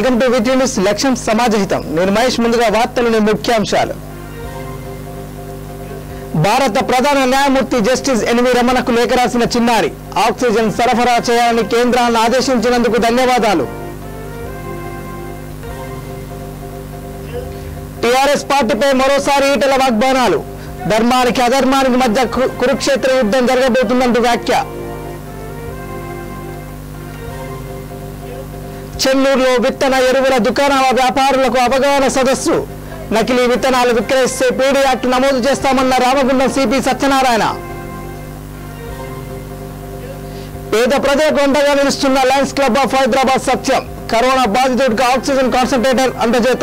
welcome to విటి news లక్ష్యం సమాజహితం నేను మహేష్ ముందుగా వార్తలోని ముఖ్యాంశాలు భారత ప్రధాన న్యాయమూర్తి జస్టిస్ ఎన్వి రమణకు లేఖ రాసిన చిన్నారి ఆక్సిజన్ సరఫరా చేయాలని కేంద్రాన్ని ఆదేశించినందుకు ధన్యవాదాలు టిఆర్ఎస్ పార్టీపై మరోసారి ఈటల వాగ్బానాలు ధర్మానికి అధర్మానికి మధ్య కు- కురుక్షేత్ర యుద్ధం జరగబోతుందంటూ వ్యాఖ్య చెన్నూరులో విత్తన ఎరువుల దుకాణాల వ్యాపారులకు అవగాహన సదస్సు నకిలీ విత్తనాలు విక్రయిస్తే పీడీ యాక్ట్ నమోదు చేస్తామన్న రామగుండం సిపి సత్యనారాయణ పేద ప్రజలకు అండగా నిలుస్తున్న Lions Club of Hyderabad Satyam corona బాధితుడికి ఆక్సిజన్ కాన్సన్ట్రేటర్ అందజేత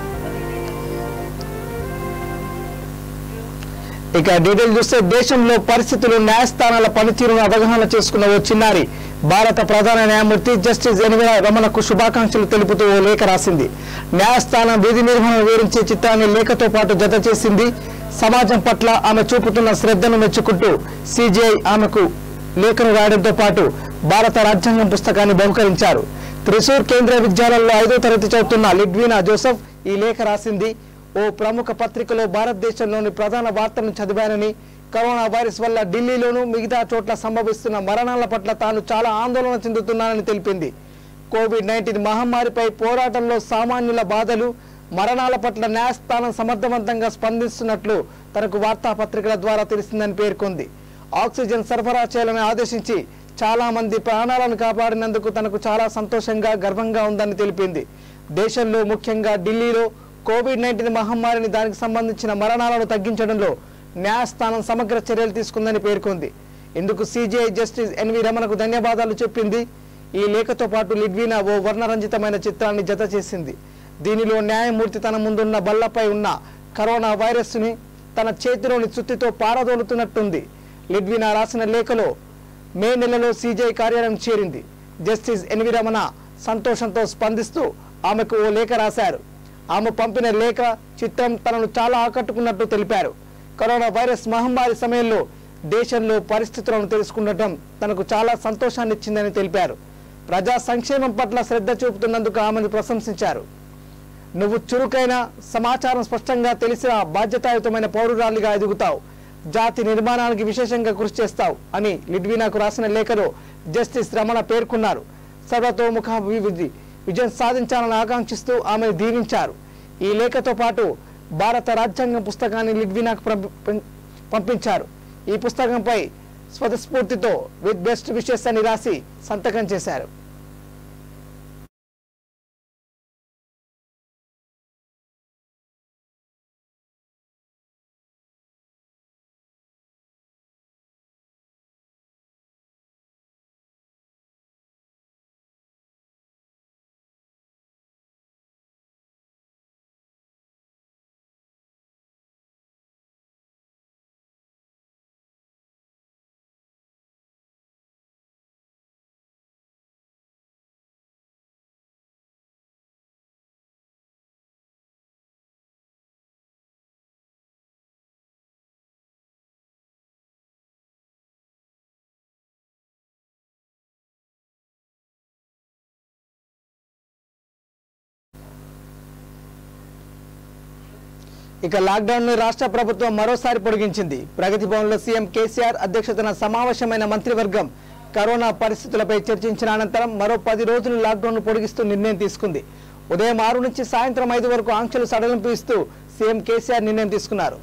ఇక డీటెయిల్ చూస్తే దేశంలో పరిస్థితులు న్యాయస్థానాల పనితీరును అవగాహన చేసుకున్న ఓ చిన్నారి భారత ప్రధాన న్యాయమూర్తి జస్టిస్ ఎనిమిద రమణకు శుభాకాంక్షలు తెలుపుతూ ఓ లేఖ రాసింది న్యాయస్థానం విధి నిర్వహణ వివరించే చిత్రాన్ని లేఖతో పాటు జత చేసింది సమాజం పట్ల ఆమె చూపుతున్న శ్రద్ధను మెచ్చుకుంటూ సిజిఐ ఆమెకు లేఖను రాయడంతో పాటు భారత రాజ్యాంగం పుస్తకాన్ని బహుకరించారు త్రిశూర్ కేంద్రీయ విద్యాలయంలో ఐదో తరగతి చదువుతున్న లిడ్వీనా జోసెఫ్ ఈ లేఖ రాసింది ఓ ప్రముఖ పత్రికలో భారతదేశంలోని ప్రధాన వార్తలను చదివానని కరోనా వైరస్ వల్ల ఢిల్లీలోనూ మిగతా చోట్ల సంభవిస్తున్న మరణాల పట్ల తాను చాలా ఆందోళన చెందుతున్నానని తెలిపింది కోవిడ్ నైన్టీన్ మహమ్మారిపై పోరాటంలో సామాన్యుల బాధలు మరణాల పట్ల న్యాయస్థానం సమర్థవంతంగా స్పందిస్తున్నట్లు తనకు వార్తాపత్రికల ద్వారా తెలిసిందని పేర్కొంది ఆక్సిజన్ సరఫరా చేయాలని ఆదేశించి చాలా మంది ప్రాణాలను కాపాడినందుకు తనకు చాలా సంతోషంగా గర్వంగా ఉందని తెలిపింది దేశంలో ముఖ్యంగా ఢిల్లీలో కోవిడ్ నైన్టీన్ మహమ్మారిని దానికి సంబంధించిన మరణాలను తగ్గించడంలో న్యాయస్థానం సమగ్ర చర్యలు తీసుకుందని పేర్కొంది ఇందుకు సిజిఐ జస్టిస్ ఎన్వి రమణకు ధన్యవాదాలు చెప్పింది ఈ లేఖతో పాటు లిడ్వీనా ఓ వర్ణరంజితమైన చిత్రాన్ని జత చేసింది దీనిలో న్యాయమూర్తి తన ముందున్న బల్లపై ఉన్న కరోనా వైరస్ని తన చేతిలోని చుత్తితో పారదోలుతున్నట్టుంది లిడ్వీనా రాసిన లేఖలో మే నెలలో సిజిఐ కార్యాలయం చేరింది జస్టిస్ ఎన్వి రమణ సంతోషంతో స్పందిస్తూ ఆమెకు ఓ లేఖ రాశారు ఆమె పంపిన లేఖ చిత్రం తనను చాలా ఆకట్టుకున్నట్టు తెలిపారు కరోనా వైరస్ మహమ్మారి సమయంలో దేశంలో పరిస్థితులను తెలుసుకుండటం తనకు చాలా సంతోషాన్ని ఇచ్చిందని తెలిపారు ప్రజా సంక్షేమం పట్ల శ్రద్ధ చూపుతున్నందుకు ఆమెను ప్రశంసించారు నువ్వు చురుకైన సమాచారం స్పష్టంగా తెలిసిన బాధ్యతాయుతమైన పౌరురాలిగా ఎదుగుతావు జాతి నిర్మాణానికి విశేషంగా కృషి చేస్తావు అని లిడ్వీనాకు రాసిన లేఖలో జస్టిస్ రమణ పేర్కొన్నారు సర్వతోముఖ అభివృద్ధి విజయం సాధించాలని ఆకాంక్షిస్తూ ఆమెను దీవించారు ఈ లేఖతో పాటు భారత రాజ్యాంగం పుస్తకాన్ని లిడ్వీనాకు పంపి- పం- పంపించారు ఈ పుస్తకంపై స్వతస్ఫూర్తితో విత్ బెస్ట్ విషెస్ అని రాసి సంతకం చేశారు ఇక లాక్డౌన్ ను రాష్ట్ర ప్రభుత్వం మరోసారి పొడిగించింది ప్రగతి భవన్లో సీఎం కేసీఆర్ అధ్యక్షతన సమావేశమైన మంత్రివర్గం కరోనా పరిస్థితులపై చర్చించిన అనంతరం మరో పది రోజులు లాక్డౌన్ ను పొడిగిస్తూ నిర్ణయం తీసుకుంది ఉదయం ఆరు నుంచి సాయంత్రం ఐదు వరకు ఆంక్షలు సడలింపు ఇస్తూ సీఎం కేసీఆర్ నిర్ణయం తీసుకున్నారు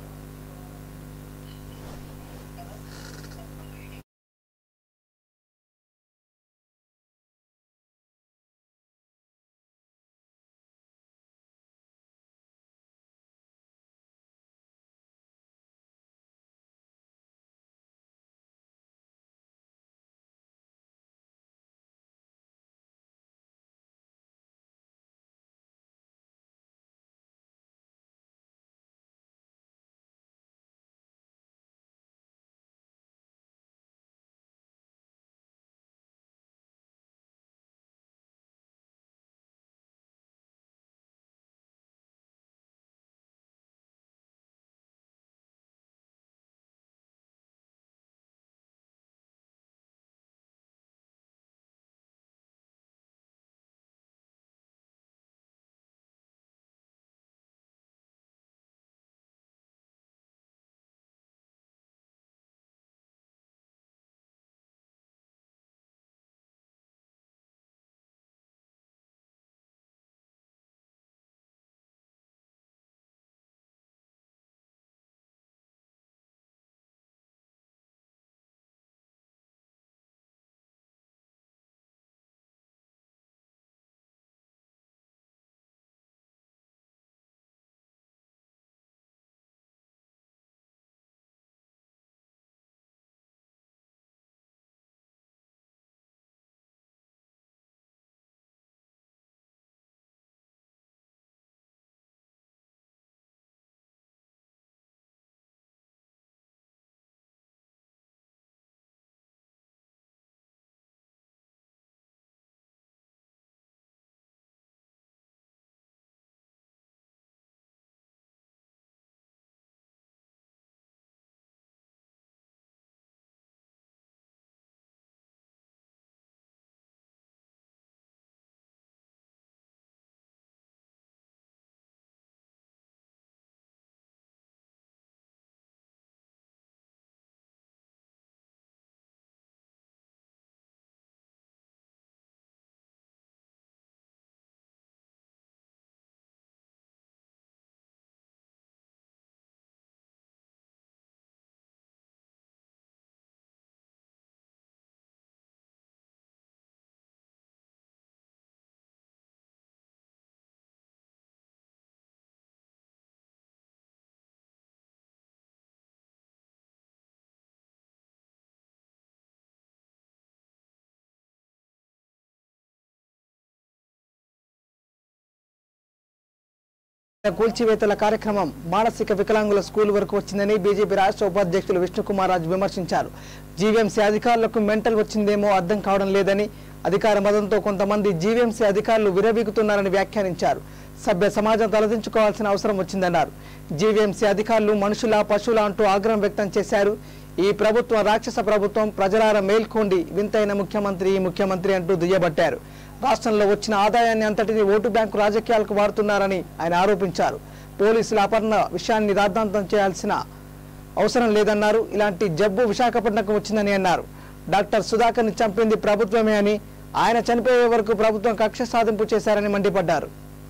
కూల్చివేతల కార్యక్రమం మానసిక వికలాంగుల స్కూల్ వరకు వచ్చిందని బీజేపీ రాష్ట్ర ఉపాధ్యక్షులు విష్ణుకుమార్ రాజు విమర్శించారు జీవీఎంసీ అధికారులకు మెంటల్ వచ్చిందేమో అర్థం కావడం లేదని అధికార మదంతో కొంతమంది జీవీఎంసీ అధికారులు విరవీగుతున్నారని వ్యాఖ్యానించారు సభ్య సమాజం తలదించుకోవాల్సిన అవసరం వచ్చిందన్నారు జీవీఎంసీ అధికారులు మనుషుల పశువుల అంటూ ఆగ్రహం వ్యక్తం చేశారు ఈ ప్రభుత్వం రాక్షస ప్రభుత్వం ప్రజలార మేల్కోండి వింతైన ముఖ్యమంత్రి ఈ ముఖ్యమంత్రి అంటూ దుయ్యబట్టారు రాష్ట్రంలో వచ్చిన ఆదాయాన్ని అంతటిని ఓటు బ్యాంకు రాజకీయాలకు వాడుతున్నారని ఆయన ఆరోపించారు పోలీసుల అపహరణ విషయాన్ని రాద్ధాంతం చేయాల్సిన అవసరం లేదన్నారు ఇలాంటి జబ్బు విశాఖపట్నంకు వచ్చిందని అన్నారు డాక్టర్ సుధాకర్ని చంపింది ప్రభుత్వమే అని ఆయన చనిపోయే వరకు ప్రభుత్వం కక్ష సాధింపు చేశారని మండిపడ్డారు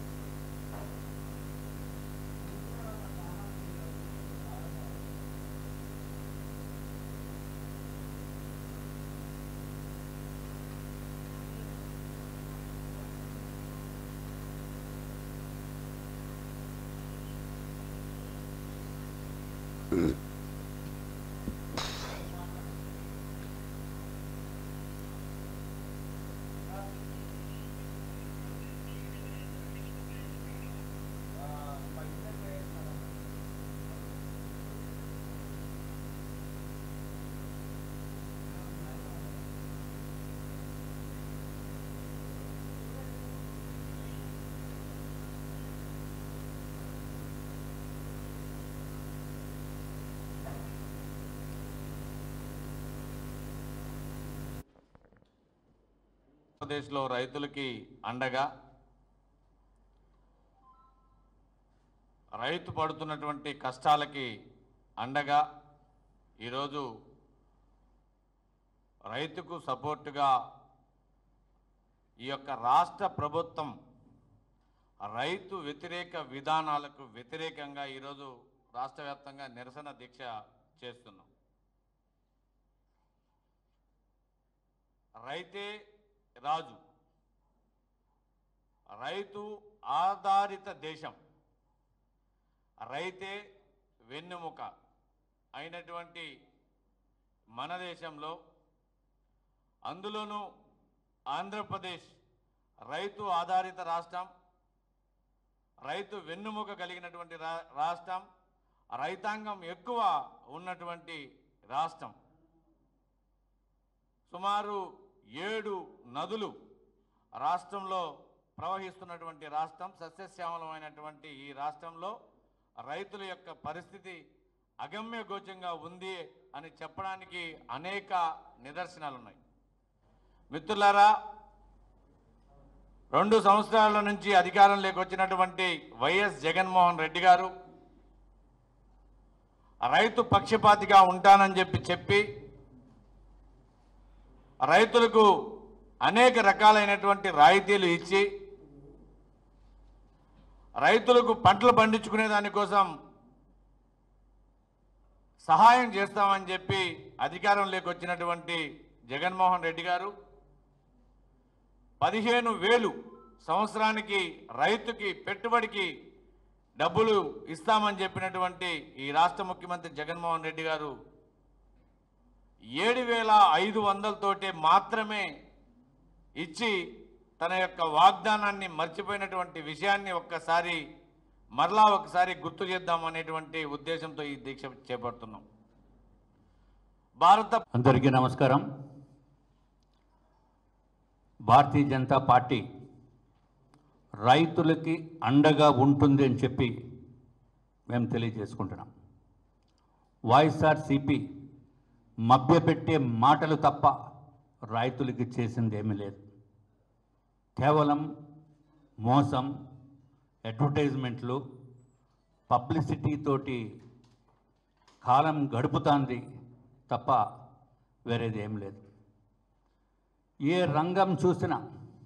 ఆంధ్రప్రదేశ్లో రైతులకి అండగా రైతు పడుతున్నటువంటి కష్టాలకి అండగా ఈరోజు రైతుకు సపోర్టుగా ఈ యొక్క రాష్ట్ర ప్రభుత్వం రైతు వ్యతిరేక విధానాలకు వ్యతిరేకంగా ఈరోజు రాష్ట్ర వ్యాప్తంగా నిరసన దీక్ష చేస్తున్నాం రైతే రాజు రైతు ఆధారిత దేశం రైతే వెన్నెముక అయినటువంటి మన దేశంలో అందులోనూ ఆంధ్రప్రదేశ్ రైతు ఆధారిత రాష్ట్రం రైతు వెన్నుముక కలిగినటువంటి రా రాష్ట్రం రైతాంగం ఎక్కువ ఉన్నటువంటి రాష్ట్రం సుమారు ఏడు నదులు రాష్ట్రంలో ప్రవహిస్తున్నటువంటి రాష్ట్రం సస్యశ్యామలమైనటువంటి ఈ రాష్ట్రంలో రైతుల యొక్క పరిస్థితి అగమ్య గోచంగా ఉంది అని చెప్పడానికి అనేక నిదర్శనాలు ఉన్నాయి మిత్రులారా రెండు సంవత్సరాల నుంచి అధికారంలోకి వచ్చినటువంటి వైఎస్ జగన్మోహన్ రెడ్డి గారు రైతు పక్షపాతిగా ఉంటానని చెప్పి చెప్పి రైతులకు అనేక రకాలైనటువంటి రాయితీలు ఇచ్చి రైతులకు పంటలు పండించుకునే దానికోసం సహాయం చేస్తామని చెప్పి అధికారంలోకి వచ్చినటువంటి జగన్మోహన్ రెడ్డి గారు పదిహేను వేలు సంవత్సరానికి రైతుకి పెట్టుబడికి డబ్బులు ఇస్తామని చెప్పినటువంటి ఈ రాష్ట్ర ముఖ్యమంత్రి జగన్మోహన్ రెడ్డి గారు ఏడు వేల ఐదు వందలతోటే మాత్రమే ఇచ్చి తన యొక్క వాగ్దానాన్ని మర్చిపోయినటువంటి విషయాన్ని ఒక్కసారి మరలా ఒకసారి గుర్తు చేద్దాం అనేటువంటి ఉద్దేశంతో ఈ దీక్ష చేపడుతున్నాం భారత అందరికీ నమస్కారం భారతీయ జనతా పార్టీ రైతులకి అండగా ఉంటుంది అని చెప్పి మేము తెలియజేసుకుంటున్నాం వైఎస్ఆర్సిపి మభ్యపెట్టే మాటలు తప్ప రైతులకి చేసింది ఏమీ లేదు కేవలం మోసం అడ్వర్టైజ్మెంట్లు పబ్లిసిటీ తోటి కాలం గడుపుతాంది తప్ప వేరేది ఏం లేదు ఏ రంగం చూసినా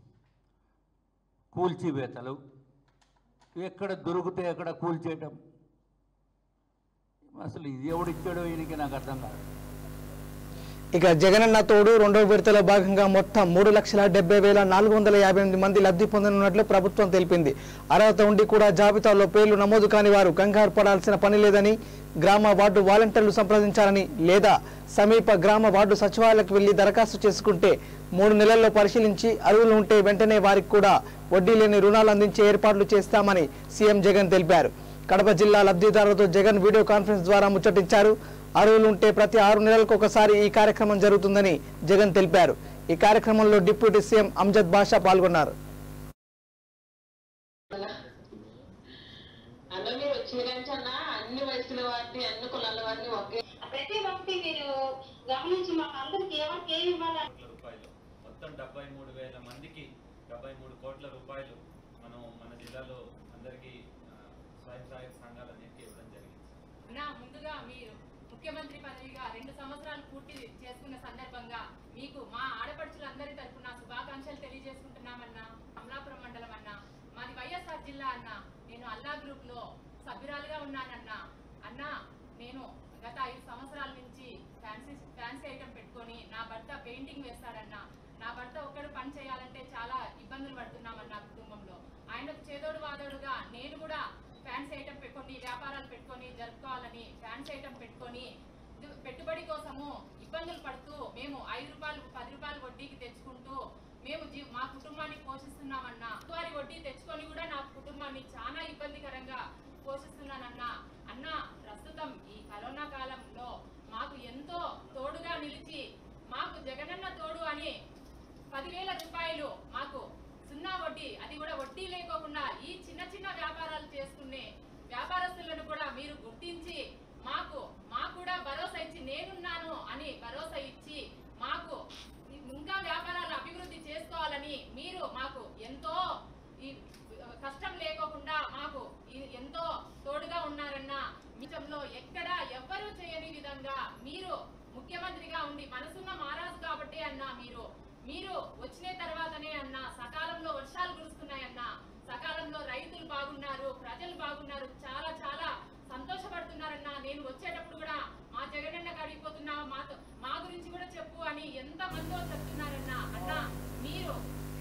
కూల్చివేతలు ఎక్కడ దొరికితే ఎక్కడ కూల్చేయటం అసలు ఇది ఎవడిచ్చాడో ఈయనకి నాకు అర్థం కాదు ఇక జగనన్న తోడు రెండో విడతలో భాగంగా మొత్తం మూడు లక్షల డెబ్బై వేల నాలుగు వందల యాభై ఎనిమిది మంది లబ్ధి పొందనున్నట్లు ప్రభుత్వం తెలిపింది అర్హత ఉండి కూడా జాబితాలో పేర్లు నమోదు కాని వారు కంగారు పడాల్సిన పని లేదని గ్రామ వార్డు వాలంటీర్లు సంప్రదించాలని లేదా సమీప గ్రామ వార్డు సచివాలయాలకు వెళ్లి దరఖాస్తు చేసుకుంటే మూడు నెలల్లో పరిశీలించి అర్హులు ఉంటే వెంటనే వారికి కూడా వడ్డీ లేని రుణాలు అందించే ఏర్పాట్లు చేస్తామని సీఎం జగన్ తెలిపారు కడప జిల్లా లబ్ధిదారులతో జగన్ వీడియో కాన్ఫరెన్స్ ద్వారా ముచ్చటించారు అర్హులు ఉంటే ప్రతి ఆరు నెలలకు ఒకసారి ఈ కార్యక్రమం జరుగుతుందని జగన్ తెలిపారు ఈ కార్యక్రమంలో డిప్యూటీ సీఎం అంజద్ బాషా పాల్గొన్నారు అన్న మీరు వచ్చిన నుంచి అన్న అన్ని వయసుల వారిని అన్ని కులాల వారిని ఒకే ప్రతి ఒక్కటి మీరు గమనించి మాకు అందరికి ఎవరికి ఏమి ఇవ్వాలి కోట్ల రూపాయలు మొత్తం డెబ్బై మూడు వేల మందికి డెబ్బై మూడు కోట్ల రూపాయలు మనం మన జిల్లాలో అందరికీ ఆ, స్వయం సహాయక సంఘాలన్నింటికి ఇవ్వడం జరిగింది నా ముందుగా మీరు ముఖ్యమంత్రి పదవిగా రెండు సంవత్సరాలు పూర్తి చేసుకున్న సందర్భంగా మీకు మా ఆడపడుచులందరి తరఫున శుభాకాంక్షలు తెలియజేసుకుంటున్నామన్నా అమలాపురం మండలం అన్నా మాది వైఎస్ఆర్ జిల్లా అన్న నేను అల్లా గ్రూప్ లో సభ్యురాలుగా ఉన్నానన్నా అన్నా నేను గత ఐదు సంవత్సరాల నుంచి ఫ్యాన్సీ ఫ్యాన్సీ ఐటమ్ పెట్టుకొని నా భర్త పెయింటింగ్ వేస్తాడన్నా నా భర్త ఒక్కడు పని చేయాలంటే చాలా ఇబ్బందులు పడుతున్నామన్నా కుటుంబంలో ఆయనకు చేదోడు వాదోడుగా నేను కూడా ఫ్యాన్సీ ఐటమ్ పెట్టుకొని వ్యాపారాలు పెట్టుకొని జరుపుకోవాలని ఫ్యాన్సీ ఐటమ్ పెట్టుకొని ఇది పెట్టుబడి కోసము ఇబ్బందులు పడుతూ మేము ఐదు రూపాయలు పది రూపాయలు వడ్డీకి తెచ్చుకుంటూ మేము జీ మా కుటుంబాన్ని పోషిస్తున్నామన్నా వారి వడ్డీ తెచ్చుకొని కూడా నా కుటుంబాన్ని చాలా ఇబ్బందికరంగా పోషిస్తున్నానన్నా అన్న ప్రస్తుతం ఈ కరోనా కాలంలో మాకు ఎంతో తోడుగా నిలిచి మాకు జగనన్న తోడు అని పదివేల రూపాయలు మాకు సున్నా వడ్డీ అది కూడా వడ్డీ లేకోకుండా ఈ చిన్న చిన్న వ్యాపారాలు చేసుకునే వ్యాపారస్తులను కూడా మీరు గుర్తించి మాకు మాకు కూడా భరోసా ఇచ్చి నేనున్నాను అని భరోసా ఇచ్చి మాకు ఇంకా వ్యాపారాలు అభివృద్ధి చేసుకోవాలని మీరు మాకు ఎంతో ఈ కష్టం లేకోకుండా మాకు ఈ- ఎంతో తోడుగా ఉన్నారన్న మిచంలో ఎక్కడ ఎవ్వరూ చేయని విధంగా మీరు ముఖ్యమంత్రిగా ఉండి మనసున్న మారాజు కాబట్టి అన్న మీరు మీరు వచ్చిన తర్వాతనే అన్న సకాలంలో వర్షాలు కురుస్తున్నాయన్న సకాలంలో రైతులు బాగున్నారు ప్రజలు బాగున్నారు చాలా చాలా సంతోషపడుతున్నారన్న నేను వచ్చేటప్పుడు కూడా మా జగనన్న అడిగిపోతున్నా మాతో మా గురించి కూడా చెప్పు అని ఎంత మందో చెప్తున్నారన్న అన్న మీరు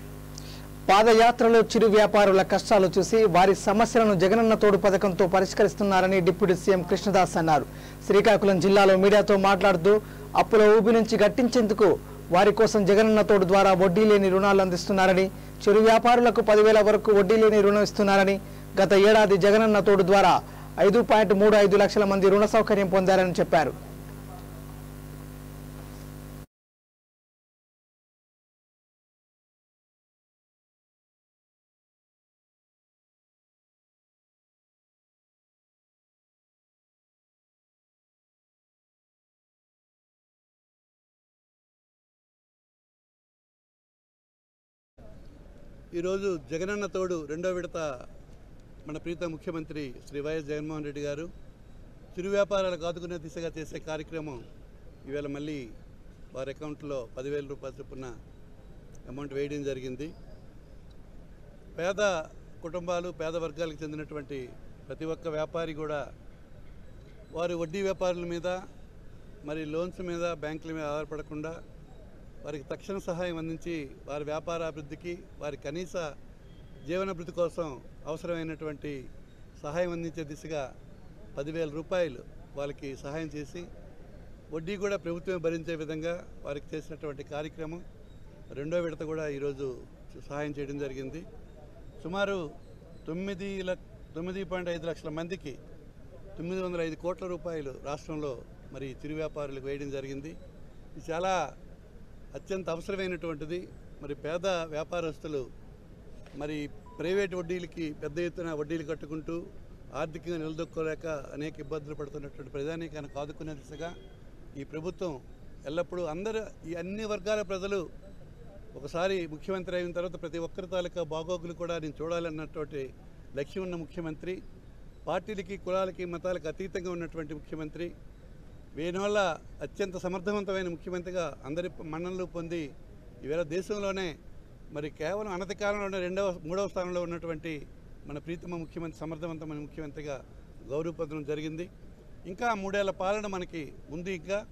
పాదయాత్రలో చిరు వ్యాపారుల కష్టాలు చూసి వారి సమస్యలను జగనన్న తోడు పథకంతో పరిష్కరిస్తున్నారని డిప్యూటీ సీఎం కృష్ణదాస్ అన్నారు శ్రీకాకుళం జిల్లాలో మీడియాతో మాట్లాడుతూ అప్పుల ఊబి నుంచి గట్టించేందుకు వారి కోసం జగనన్న తోడు ద్వారా వడ్డీ లేని రుణాలు అందిస్తున్నారని చిరు వ్యాపారులకు పదివేల వరకు వడ్డీ లేని రుణం ఇస్తున్నారని గత ఏడాది జగనన్న తోడు ద్వారా ఐదు పాయింట్ మూడు ఐదు లక్షల మంది రుణ సౌకర్యం పొందారని చెప్పారు ఈరోజు జగనన్న తోడు రెండో విడత మన ప్రీత ముఖ్యమంత్రి శ్రీ వైఎస్ జగన్మోహన్ రెడ్డి గారు చిరు వ్యాపారాలకు ఆదుకునే దిశగా చేసే కార్యక్రమం ఈవేళ మళ్ళీ వారి అకౌంట్లో పదివేల రూపాయల చొప్పున అమౌంట్ వేయడం జరిగింది పేద కుటుంబాలు పేద వర్గాలకు చెందినటువంటి ప్రతి ఒక్క వ్యాపారి కూడా వారి వడ్డీ వ్యాపారుల మీద మరి లోన్స్ మీద బ్యాంకుల మీద ఆధారపడకుండా వారికి తక్షణ సహాయం అందించి వారి వ్యాపార అభివృద్ధికి వారి కనీస జీవనాభివృద్ధి కోసం అవసరమైనటువంటి సహాయం అందించే దిశగా పదివేల రూపాయలు వాళ్ళకి సహాయం చేసి వడ్డీ కూడా ప్రభుత్వమే భరించే విధంగా వారికి చేసినటువంటి కార్యక్రమం రెండో విడత కూడా ఈరోజు సహాయం చేయడం జరిగింది సుమారు తొమ్మిది లక్ తొమ్మిది పాయింట్ ఐదు లక్షల మందికి తొమ్మిది వందల ఐదు కోట్ల రూపాయలు రాష్ట్రంలో మరి చిరు వ్యాపారులకు వేయడం జరిగింది ఇది చాలా అత్యంత అవసరమైనటువంటిది మరి పేద వ్యాపారస్తులు మరి ప్రైవేట్ వడ్డీలకి పెద్ద ఎత్తున వడ్డీలు కట్టుకుంటూ ఆర్థికంగా నిలదొక్కోలేక అనేక ఇబ్బందులు పడుతున్నటువంటి ప్రజానీకాన్ని ఆదుకునే దిశగా ఈ ప్రభుత్వం ఎల్లప్పుడూ అందరూ ఈ అన్ని వర్గాల ప్రజలు ఒకసారి ముఖ్యమంత్రి అయిన తర్వాత ప్రతి ఒక్కరి తాలూకా బాగోగులు కూడా నేను చూడాలన్నటువంటి లక్ష్యం ఉన్న ముఖ్యమంత్రి పార్టీలకి కులాలకి మతాలకు అతీతంగా ఉన్నటువంటి ముఖ్యమంత్రి దీనివల్ల అత్యంత సమర్థవంతమైన ముఖ్యమంత్రిగా అందరి మన్ననలు పొంది ఈవేళ దేశంలోనే మరి కేవలం అనతి కాలంలోనే రెండవ మూడవ స్థానంలో ఉన్నటువంటి మన ప్రీతమ ముఖ్యమంత్రి సమర్థవంతమైన ముఖ్యమంత్రిగా గౌరవపడడం జరిగింది ఇంకా మూడేళ్ల పాలన మనకి ఉంది ఇంకా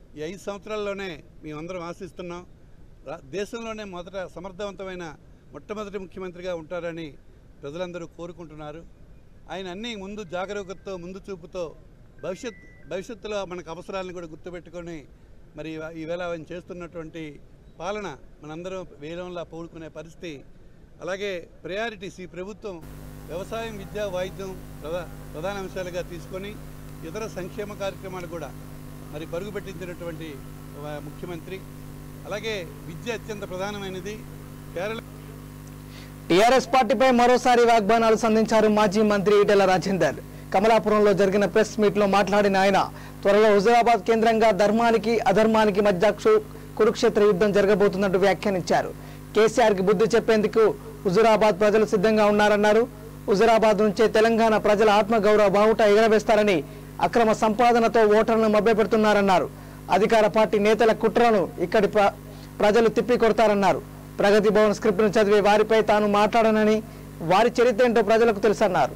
ఈ ఐదు సంవత్సరాల్లోనే మేమందరం ఆశిస్తున్నాం రా- దేశంలోనే మొదట సమర్థవంతమైన మొట్టమొదటి ముఖ్యమంత్రిగా ఉంటారని ప్రజలందరూ కోరుకుంటున్నారు ఆయన అన్నీ ముందు జాగరూకతతో ముందు చూపుతో భవిష్యత్ భవిష్యత్తులో మనకు అవసరాలను కూడా గుర్తుపెట్టుకొని మరి ఇవా- ఈవేళ ఆయన చేస్తున్నటువంటి పాలన మనందరం వేలంలా పౌడుకునే పరిస్థితి అలాగే ప్రయారిటీస్ ఈ ప్రభుత్వం వ్యవసాయం విద్య వైద్యం ప్రధా ప్రధాన అంశాలుగా తీసుకొని ఇతర సంక్షేమ కార్యక్రమాలు కూడా మరి పరుగు పెట్టించినటువంటి ఆ, ముఖ్యమంత్రి అలాగే విద్య అత్యంత ప్రధానమైనది కేరళ టీఆర్ఎస్ పార్టీపై మరోసారి వాగ్బానాలు సంధించారు మాజీ మంత్రి ఈటెల రాజేందర్ కమలాపురంలో జరిగిన ప్రెస్ మీట్ లో మాట్లాడిన ఆయన త్వరలో హుజురాబాద్ కేంద్రంగా ధర్మానికి అధర్మానికి మధ్య క్షు- కురుక్షేత్ర యుద్ధం జరగబోతున్నట్టు వ్యాఖ్యానించారు కేసీఆర్ కి బుద్ధి చెప్పేందుకు హుజురాబాద్ ప్రజలు సిద్ధంగా ఉన్నారన్నారు హుజురాబాద్ నుంచే తెలంగాణ ప్రజల ఆత్మగౌరవ బావుట ఎగరవేస్తారని అక్రమ సంపాదనతో ఓటర్లను మభ్యపెడుతున్నారన్నారు అధికార పార్టీ నేతల కుట్రను ఇక్కడి ప్ర- ప్రజలు తిప్పికొడతారన్నారు ప్రగతి భవన్ స్క్రిప్ట్ను చదివే వారిపై తాను మాట్లాడనని వారి చరిత్ర ఏంటో ప్రజలకు తెలుసన్నారు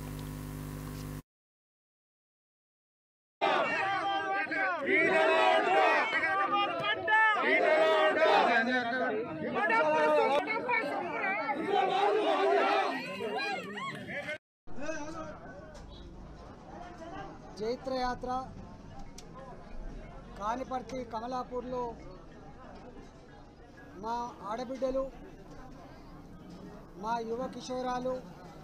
జైత్రయాత్ర కానిపర్తి కమలాపూర్లో మా ఆడబిడ్డలు మా యువ కిషోరాలు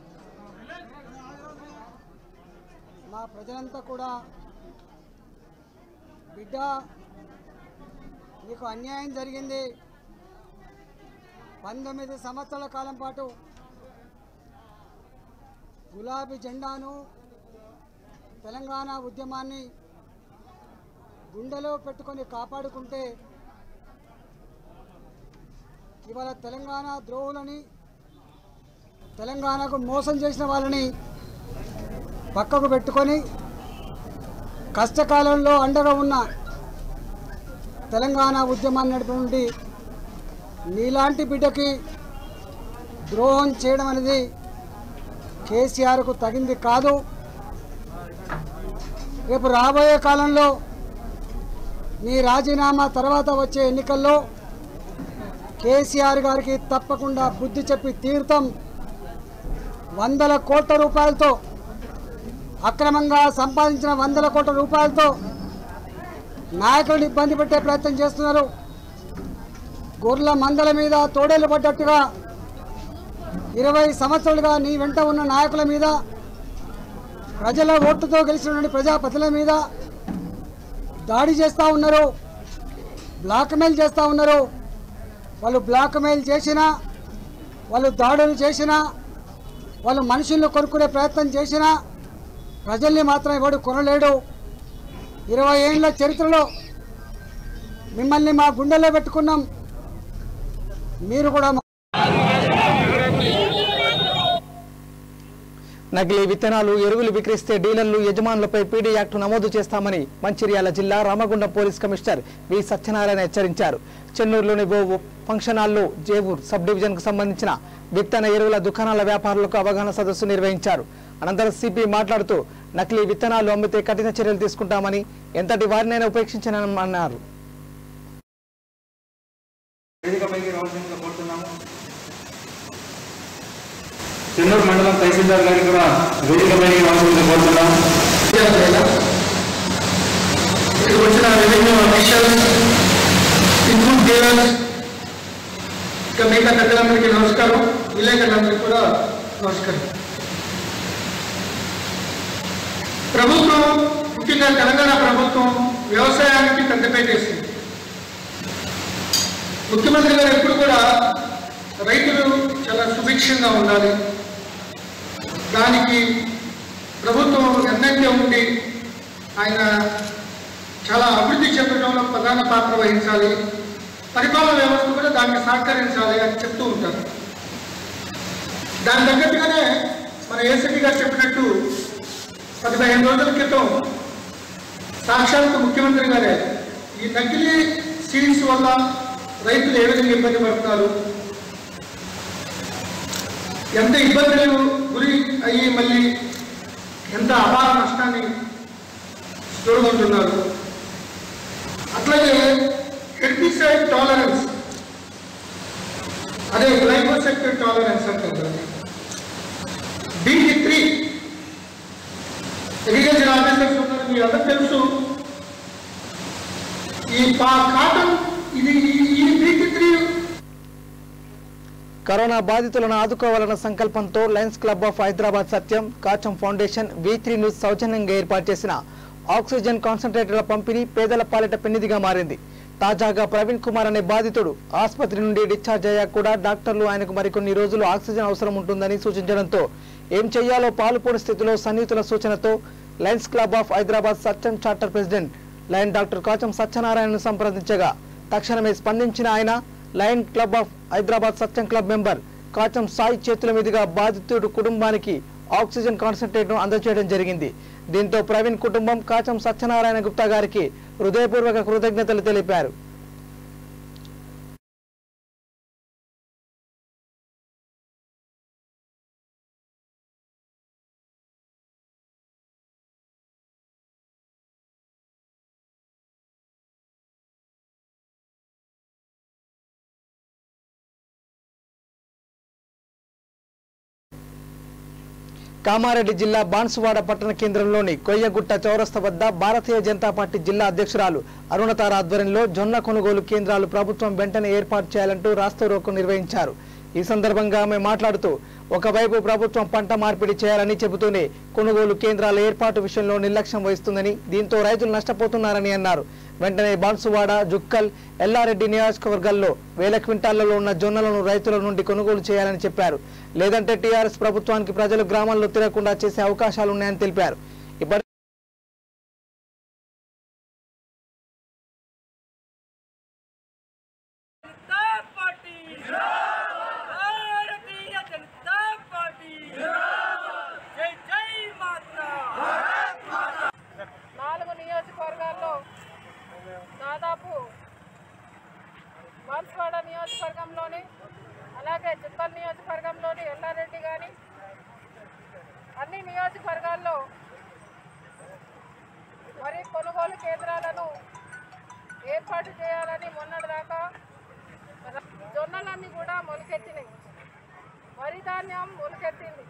మా ప్రజలంతా కూడా బిడ్డ నీకు అన్యాయం జరిగింది పంతొమ్మిది సంవత్సరాల కాలం పాటు గులాబీ జెండాను తెలంగాణ ఉద్యమాన్ని గుండెలో పెట్టుకొని కాపాడుకుంటే ఇవాళ తెలంగాణ ద్రోహులని తెలంగాణకు మోసం చేసిన వాళ్ళని పక్కకు పెట్టుకొని కష్టకాలంలో అండగా ఉన్న తెలంగాణ ఉద్యమాన్ని నడిపినటువంటి నీలాంటి బిడ్డకి ద్రోహం చేయడం అనేది కేసీఆర్కు తగింది కాదు రేపు రాబోయే కాలంలో నీ రాజీనామా తర్వాత వచ్చే ఎన్నికల్లో కేసీఆర్ గారికి తప్పకుండా బుద్ధి చెప్పి తీర్థం వందల కోట్ల రూపాయలతో అక్రమంగా సంపాదించిన వందల కోట్ల రూపాయలతో నాయకులను ఇబ్బంది పెట్టే ప్రయత్నం చేస్తున్నారు గొర్రెల మందల మీద తోడేలు పడ్డట్టుగా ఇరవై సంవత్సరాలుగా నీ వెంట ఉన్న నాయకుల మీద ప్రజల ఓటుతో గెలిచినటువంటి ప్రజాప్రతినిధుల మీద దాడి చేస్తూ ఉన్నారు బ్లాక్మెయిల్ చేస్తూ ఉన్నారు వాళ్ళు బ్లాక్మెయిల్ చేసినా వాళ్ళు దాడులు చేసినా వాళ్ళు మనుషులను కొనుక్కునే ప్రయత్నం చేసినా ప్రజల్ని మాత్రం ఎవడు కొనలేడు ఇరవై ఏళ్ళ చరిత్రలో మిమ్మల్ని మా గుండెల్లో పెట్టుకున్నాం మీరు కూడా మా- నకిలీ విత్తనాలు ఎరువులు విక్రయిస్తే డీలర్లు యజమానులపై పీడీ యాక్ట్ నమోదు చేస్తామని మంచిర్యాల జిల్లా Ramagundam police commissioner V Satyanarayana హెచ్చరించారు చెన్నూరులోని ఓ ఫంక్షన్ హాల్లో జేవూర్ సబ్ డివిజన్ కు సంబంధించిన విత్తన ఎరువుల దుకాణాల వ్యాపారులకు అవగాహన సదస్సు నిర్వహించారు అనంతరం సిపి మాట్లాడుతూ నకిలీ విత్తనాలు అమ్మితే కఠిన చర్యలు తీసుకుంటామని ఎంతటి వారినైనా ఉపేక్షించనన్నారు వేదికపైకి రావాల్సిందిగా కోరుతున్నాము చెన్నూరు మండలం తహసీల్దార్ గారికి కూడా వేదికపైకి రావాల్సిందిగా కోరుతున్నాము ఇక్కడికి వచ్చిన రెవెన్యూ అఫీషియల్స్ ఇన్పుట్ డీలర్స్ ఇంకా మిగతా పెద్దలందరికీ నమస్కారం విలేకరులందరికీ కూడా నమస్కారం ప్రభుత్వం ముఖ్యంగా తెలంగాణ ప్రభుత్వం వ్యవసాయానికి పెద్దపేట వేసింది ముఖ్యమంత్రి గారు ఎప్పుడు కూడా రైతులు చాలా సుభిక్షంగా ఉండాలి దానికి ప్రభుత్వం ఎన్నెంటే ఉండి ఆయన చాలా అభివృద్ధి చెందడంలో ప్రధాన పాత్ర వహించాలి పరిపాలన వ్యవస్థ కూడా దానికి సహకరించాలి అని చెప్తూ ఉంటారు దాని తగ్గట్టుగానే మన ఏసీపీ గారు చెప్పినట్టు పదిహేను రోజుల క్రితం సాక్షాత్ ముఖ్యమంత్రి గారే ఈ నకిలీ సీడ్స్ వల్ల రైతులు ఏ విధంగా ఇబ్బంది పడుతున్నారు ఎంత ఇబ్బందులు గురి అయ్యి మళ్ళీ ఎంత అపార నష్టాన్ని చూడగొంటున్నారు అట్లా అట్లాగే హెర్బిసైడ్ టాలరెన్స్ అదే గ్లైకోసెక్ట్ టాలరెన్స్ అంటారు బీటీ త్రీ అగ్రికల్చర్ ఆఫీసర్స్ ఉన్నారు మీ అందరూ తెలుసు ఈ పా కాటన్ ఇది ఈ- ఈ బీటీ త్రీ కరోనా బాధితులను ఆదుకోవాలన్న సంకల్పంతో Lions Club of Hyderabad Satyam Kacham foundation V three news సౌజన్యంగా ఏర్పాటు చేసిన ఆక్సిజన్ కాన్సన్ట్రేటర్ల పంపిణీ పేదల పాలిట పెన్నిదిగా మారింది తాజాగా ప్రవీణ్ కుమార్ అనే బాధితుడు ఆసుపత్రి నుండి డిశ్చార్జ్ అయ్యాక కూడా డాక్టర్లు ఆయనకు మరికొన్ని రోజులు ఆక్సిజన్ అవసరం ఉంటుందని సూచించడంతో ఏం చేయాలో పాలుపోని స్థితిలో సన్నిహితుల సూచనతో Lions Club of Hyderabad Satyam charter president lion doctor Kacham సత్యనారాయణను సంప్రదించగా తక్షణమే స్పందించిన ఆయన lion club of Hyderabad Satyam club member Kacham Sai చేతుల మీదుగా బాధితుడు కుటుంబానికి ఆక్సిజన్ కాన్సన్ట్రేట్ ను అందజేయడం జరిగింది దీంతో ప్రవీణ్ కుటుంబం కాచం సత్యనారాయణ గుప్తా గారికి హృదయపూర్వక కృతజ్ఞతలు తెలిపారు కామారెడ్డి జిల్లా బాన్సువాడ పట్టణ కేంద్రంలోని కొయ్యగుట్ట చౌరస్తా వద్ద భారతీయ జనతా పార్టీ జిల్లా అధ్యక్షురాలు అరుణతార ఆధ్వర్యంలో జొన్న కొనుగోలు కేంద్రాలు ప్రభుత్వం వెంటనే ఏర్పాటు చేయాలంటూ రాస్తారోకో నిర్వహించారు ఈ సందర్భంగా ఆమె మాట్లాడుతూ ఒకవైపు ప్రభుత్వం పంట మార్పిడి చేయాలని చెబుతూనే కొనుగోలు కేంద్రాల ఏర్పాటు విషయంలో నిర్లక్ష్యం వహిస్తుందని దీంతో రైతులు నష్టపోతున్నారని అన్నారు వెంటనే బాన్సువాడ జుక్కల్ ఎల్లారెడ్డి నియోజకవర్గాల్లో వేల క్వింటాళ్లలో ఉన్న జొన్నలను రైతుల నుండి కొనుగోలు చేయాలని చెప్పారు లేదంటే టీఆర్ఎస్ ప్రభుత్వానికి ప్రజలు గ్రామాల్లో తిరగకుండా చేసే అవకాశాలున్నాయని తెలిపారు ఇప్పటి నాలుగు నియోజకవర్గాల్లో దాదాపు బాన్స్వాడ నియోజకవర్గంలోని అలాగే చుక్కల్ నియోజకవర్గంలోని ఎల్లారెడ్డి కానీ అన్ని నియోజకవర్గాల్లో వరి కొనుగోలు కేంద్రాలను ఏర్పాటు చేయాలని మొన్నటిదాకా జొన్నలన్నీ కూడా మొలకెత్తినాయి వరి ధాన్యం మొలకెత్తింది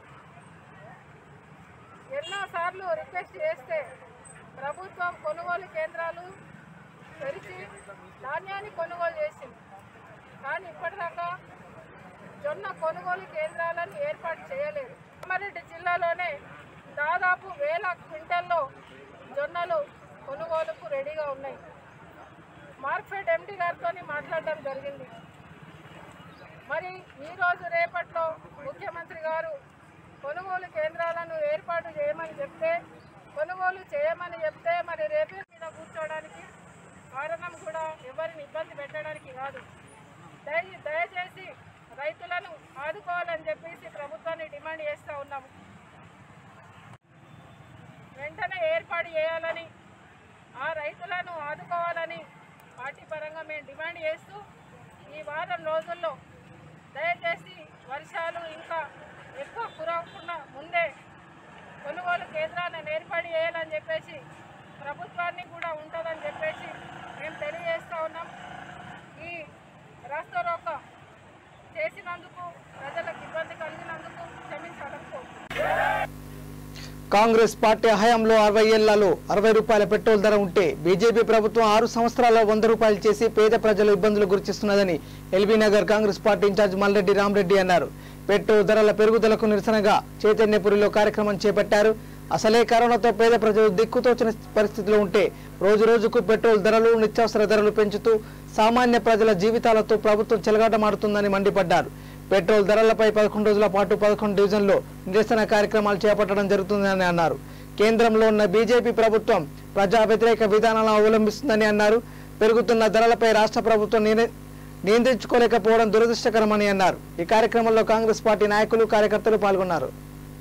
ఎన్నోసార్లు రిక్వెస్ట్ చేస్తే ప్రభుత్వం కొనుగోలు కేంద్రాలు తెరిచి ధాన్యాన్ని కొనుగోలు చేసింది కానీ ఇప్పటిదాకా జొన్న కొనుగోలు కేంద్రాలను ఏర్పాటు చేయలేదు కామారెడ్డి జిల్లాలోనే దాదాపు వేల క్వింటల్లో జొన్నలు కొనుగోలుకు రెడీగా ఉన్నాయి మార్కెట్ ఎండి గారితో మాట్లాడడం జరిగింది మరి ఈరోజు రేపట్లో ముఖ్యమంత్రి గారు కొనుగోలు కేంద్రాలను ఏర్పాటు చేయమని చెప్తే కొనుగోలు చేయమని చెప్తే మరి రేపే మీద కూర్చోవడానికి కారణం కూడా ఎవరిని ఇబ్బంది పెట్టడానికి కాదు దయ దయచేసి రైతులను ఆదుకోవాలని చెప్పేసి ప్రభుత్వాన్ని డిమాండ్ చేస్తూ ఉన్నాము వెంటనే ఏర్పాటు చేయాలని ఆ రైతులను ఆదుకోవాలని పార్టీ పరంగా మేము డిమాండ్ చేస్తూ ఈ వారం రోజుల్లో దయచేసి వర్షాలు ఇంకా ఎక్కువ కురవకుండా ముందే కొనుగోలు కేంద్రాన్ని ఏర్పాటు చేయాలని చెప్పేసి ప్రభుత్వాన్ని కూడా ఉంటుందని చెప్పేసి మేము తెలియజేస్తూ ఉన్నాం ఈ రాస్తారోక చేసినందుకు ప్రజలకు ఇబ్బంది కలిగినందుకు క్షమించాలని కోరుతున్నాం కాంగ్రెస్ పార్టీ హయాంలో అరవై ఏళ్లలో అరవై రూపాయల పెట్రోల్ ధర ఉంటే బీజేపీ ప్రభుత్వం ఆరు సంవత్సరాల్లో వంద రూపాయలు చేసి పేద ప్రజలు ఇబ్బందులు గురిచిస్తున్నదని LB Nagar Congress party incharge Malreddy Ramareddy అన్నారు పెట్రోల్ ధరల పెరుగుదలకు నిరసనగా చైతన్యపురిలో కార్యక్రమం చేపట్టారు అసలే కరోనాతో పేద ప్రజలు దిక్కుతోచిన పరిస్థితిలో ఉంటే రోజు రోజుకు పెట్రోల్ ధరలు నిత్యావసర ధరలు పెంచుతూ సామాన్య ప్రజల జీవితాలతో ప్రభుత్వం చెలగాటమాడుతుందని మండిపడ్డారు పెట్రోల్ ధరలపై పదకొండు రోజుల పాటు పదకొండు డివిజన్లో నిరసన కార్యక్రమాలు చేపట్టడం జరుగుతుందని అన్నారు కేంద్రంలో ఉన్న బీజేపీ ప్రభుత్వం ప్రజా వ్యతిరేక విధానాలను అవలంబిస్తుందని అన్నారు పెరుగుతున్న ధరలపై రాష్ట్ర ప్రభుత్వం నియ- నియంత్రించుకోలేకపోవడం దురదృష్టకరమని అన్నారు ఈ కార్యక్రమంలో కాంగ్రెస్ పార్టీ నాయకులు కార్యకర్తలు పాల్గొన్నారు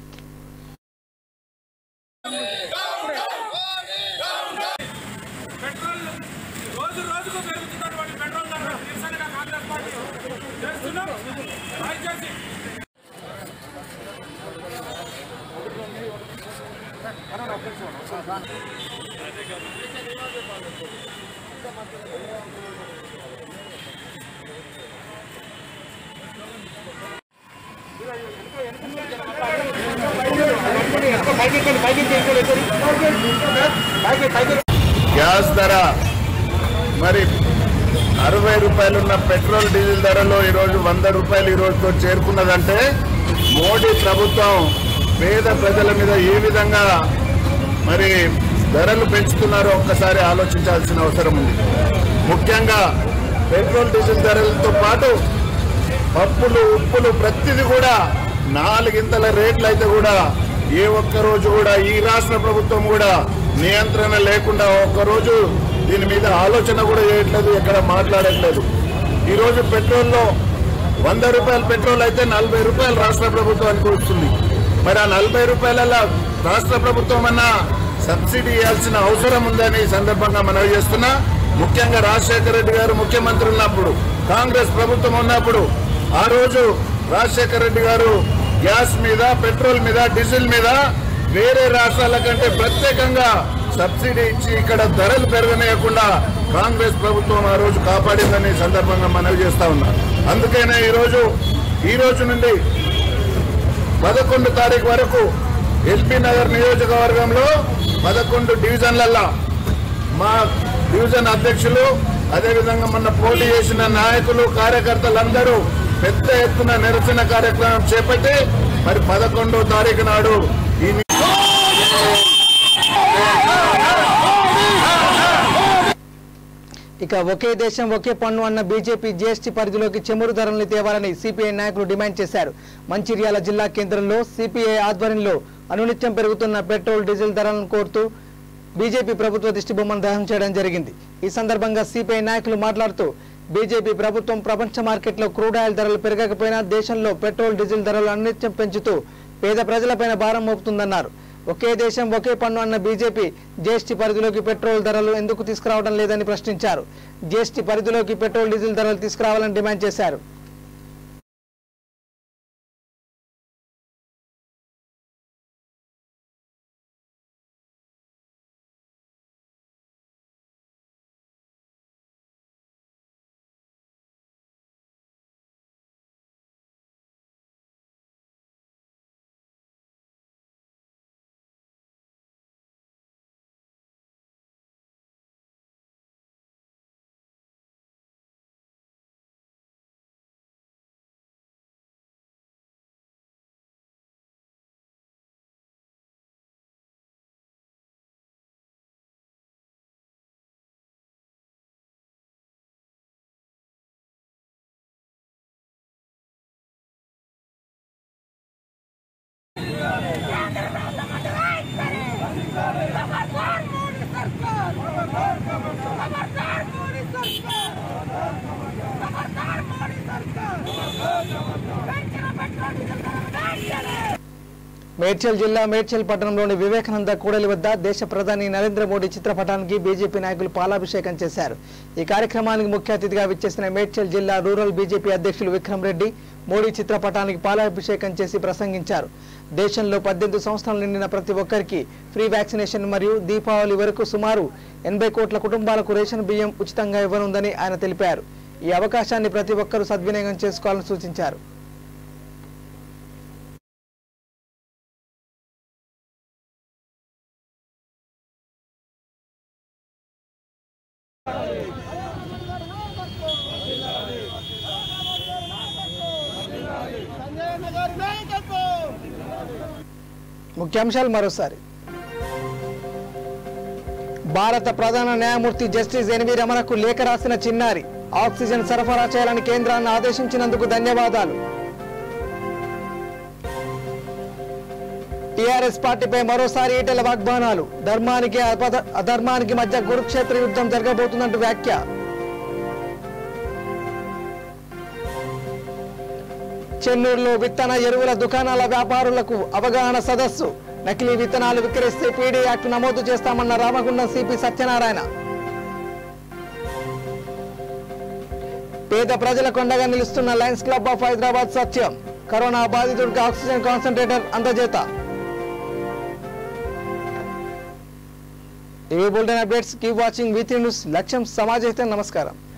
పెట్రోల్ రోజు రోజుకు పెరుగుతున్నటువంటి పెట్రోల్ ధర నిరసనగా కాంగ్రెస్ పార్టీ చేస్తున్నాం దయచేసి గ్యాస్ ధర మరి అరవై రూపాయలున్న పెట్రోల్ డీజిల్ ధరలో ఈరోజు వంద రూపాయలు ఈ రోజుతో చేరుకున్నదంటే మోడీ ప్రభుత్వం పేద ప్రజల మీద ఏ విధంగా మరి ధరలు పెంచుతున్నారో ఒక్కసారి ఆలోచించాల్సిన అవసరం ఉంది ముఖ్యంగా పెట్రోల్ డీజిల్ ధరలతో పాటు పప్పులు ఉప్పులు ప్రతిదీ కూడా నాలుగింతల రేట్లు అయితే కూడా ఏ ఒక్క రోజు కూడా ఈ రాష్ట్ర ప్రభుత్వం కూడా నియంత్రణ లేకుండా ఒక్కరోజు దీని మీద ఆలోచన కూడా చేయట్లేదు ఎక్కడ మాట్లాడట్లేదు ఈ రోజు పెట్రోల్లో వంద రూపాయల పెట్రోల్ అయితే నలభై రూపాయలు రాష్ట్ర ప్రభుత్వానికి వస్తుంది మరి ఆ నలభై రూపాయల రాష్ట్ర ప్రభుత్వం అన్నా సబ్సిడీ ఇవ్వాల్సిన అవసరం ఉందని ఈ సందర్భంగా మనవి చేస్తున్నా ముఖ్యంగా రాజశేఖర రెడ్డి గారు ముఖ్యమంత్రి ఉన్నప్పుడు కాంగ్రెస్ ప్రభుత్వం ఉన్నప్పుడు ఆ రోజు రాజశేఖర రెడ్డి గారు గ్యాస్ మీద పెట్రోల్ మీద డీజిల్ మీద వేరే రాష్ట్రాల కంటే ప్రత్యేకంగా సబ్సిడీ ఇచ్చి ఇక్కడ ధరలు పెరగనీయకుండా కాంగ్రెస్ ప్రభుత్వం ఆ రోజు కాపాడిందని ఈ సందర్భంగా మనవి చేస్తా ఉన్నా అందుకనే ఈ రోజు ఈ రోజు నుండి పదకొండు తారీఖు వరకు ఎల్బీ నగర్ నియోజకవర్గంలో పదకొండు డివిజన్లల్లో మా డివిజన్ అధ్యక్షులు అదేవిధంగా మొన్న పోటీ చేసిన నాయకులు కార్యకర్తలందరూ పెద్ద ఎత్తున నిరసన కార్యక్రమం చేపట్టి మరి పదకొండో తారీఖు నాడు ఈ ఇక ఒకే దేశం ఒకే పన్ను అన్న బీజేపీ జీఎస్టీ పరిధిలోకి చెమురు ధరల్ని తేవాలని సిపిఐ నాయకులు డిమాండ్ చేశారు మంచిర్యాల జిల్లా కేంద్రంలో సిపిఐ ఆధ్వర్యంలో అనునిత్యం పెరుగుతున్న పెట్రోల్ డీజిల్ ధరలను కోరుతూ బీజేపీ ప్రభుత్వ దిష్టిబొమ్మను దహనం చేయడం జరిగింది ఈ సందర్భంగా సిపిఐ నాయకులు మాట్లాడుతూ బీజేపీ ప్రభుత్వం ప్రపంచ మార్కెట్లో క్రూడ్ ఆయిల్ ధరలు పెరగకపోయినా దేశంలో పెట్రోల్ డీజిల్ ధరలు అనునిత్యం పెంచుతూ పేద ప్రజలపైన భారం మోపుతుందన్నారు ఒకే దేశం ఒకే పన్ను అన్న బీజేపీ జీఎస్టీ పరిధిలోకి పెట్రోల్ ధరలు ఎందుకు తీసుకురావడం లేదని ప్రశ్నించారు జీఎస్టీ పరిధిలోకి పెట్రోల్ డీజిల్ ధరలు తీసుకురావాలని డిమాండ్ చేశారు మేడ్చల్ జిల్లా మేడ్చల్ పట్టణంలోని వివేకానంద కూడలి వద్ద దేశ ప్రధాని నరేంద్ర మోడీ చిత్రపటానికి బీజేపీ నాయకులు పాలాభిషేకం చేశారు ఈ కార్యక్రమానికి ముఖ్య అతిథిగా విచ్చేసిన మేడ్చల్ జిల్లా రూరల్ బీజేపీ అధ్యక్షులు విక్రమ్ రెడ్డి మోడీ చిత్రపటానికి పాలాభిషేకం చేసి ప్రసంగించారు దేశంలో పద్దెనిమిది సంవత్సరాలు నిండిన ప్రతి ఒక్కరికి ఫ్రీ వ్యాక్సినేషన్ మరియు దీపావళి వరకు సుమారు ఎనభై కోట్ల కుటుంబాలకు రేషన్ బియ్యం ఉచితంగా ఇవ్వనుందని ఆయన తెలిపారు ఈ అవకాశాన్ని ప్రతి ఒక్కరూ సద్వినియోగం చేసుకోవాలని సూచించారు ముఖ్యాంశాలు మరోసారి భారత ప్రధాన న్యాయమూర్తి జస్టిస్ ఎన్వి రమణకు లేఖ రాసిన చిన్నారి ఆక్సిజన్ సరఫరా చేయాలని కేంద్రాన్ని ఆదేశించినందుకు ధన్యవాదాలు టీఆర్ఎస్ పార్టీపై మరోసారి ఈటెల వాగ్బానాలు ధర్మానికి అపద- అధర్మానికి మధ్య కురుక్షేత్ర యుద్ధం జరగబోతుందంటూ వ్యాఖ్య చెన్నూరులో విత్తన ఎరువుల దుకాణాల వ్యాపారులకు అవగాహన సదస్సు నకిలీ విత్తనాలు విక్రయిస్తే పీడీ యాక్ట్ నమోదు చేస్తామన్న రామగుండం సిపి సత్యనారాయణ పేద ప్రజలకు అండగా నిలుస్తున్న Lions Club of Hyderabad Satyam corona బాధితుడికి ఆక్సిజన్ కాన్సన్ట్రేటర్ అందజేత ఇవి bulletin updates keep watching V three news లక్ష్యం సమాజ హితం నమస్కారం